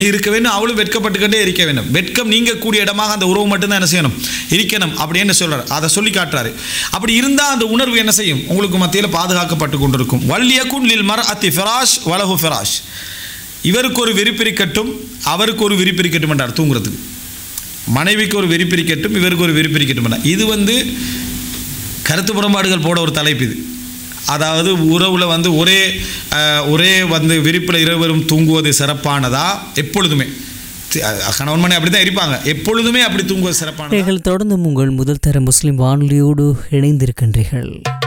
இருக்க வேண்டும் அவளும் வெட்கப்பட்டுக்கிட்டே இருக்க வேண்டும் வெட்கம் நீங்கக்கூடிய இடமாக அந்த உறவு மட்டும்தான் என்ன செய்யணும் இருக்கணும் அப்படின்னு சொல்றாரு அதை சொல்லி காட்டுறாரு அப்படி இருந்தால் அந்த உணர்வு என்ன செய்யும் உங்களுக்கு மத்தியில் பாதுகாக்கப்பட்டு கொண்டிருக்கும் வல்லியக்குன் லில் மர் அத்தி ஃபிராஷ் வலஹு ஃபிராஷ் இவருக்கு ஒரு விரிப்பிரிக்கட்டும் அவருக்கு ஒரு விரிப்பிரிக்கட்டும் என்றார் தூங்குறதுக்கு மனைவிக்கு ஒரு விரிப்பிரிக்கட்டும் இவருக்கு ஒரு விரிப்பிரிக்கட்டும் என்றார் இது வந்து கருத்து முரண்பாடுகள் போட ஒரு தலைப்பு இது அதாவது உறவில் வந்து ஒரே அஹ், ஒரே வந்து விரிப்பில் இருவரும் தூங்குவது சிறப்பானதா எப்பொழுதுமே தி- அஹ், கணவன் மனை அப்படி தான் இருப்பாங்க எப்பொழுதுமே அப்படி தூங்குவது சிறப்பானதா நீங்கள் தொடர்ந்து உங்கள் முதல் தர முஸ்லிம் வானொலியோடு இணைந்திருக்கின்றீர்கள்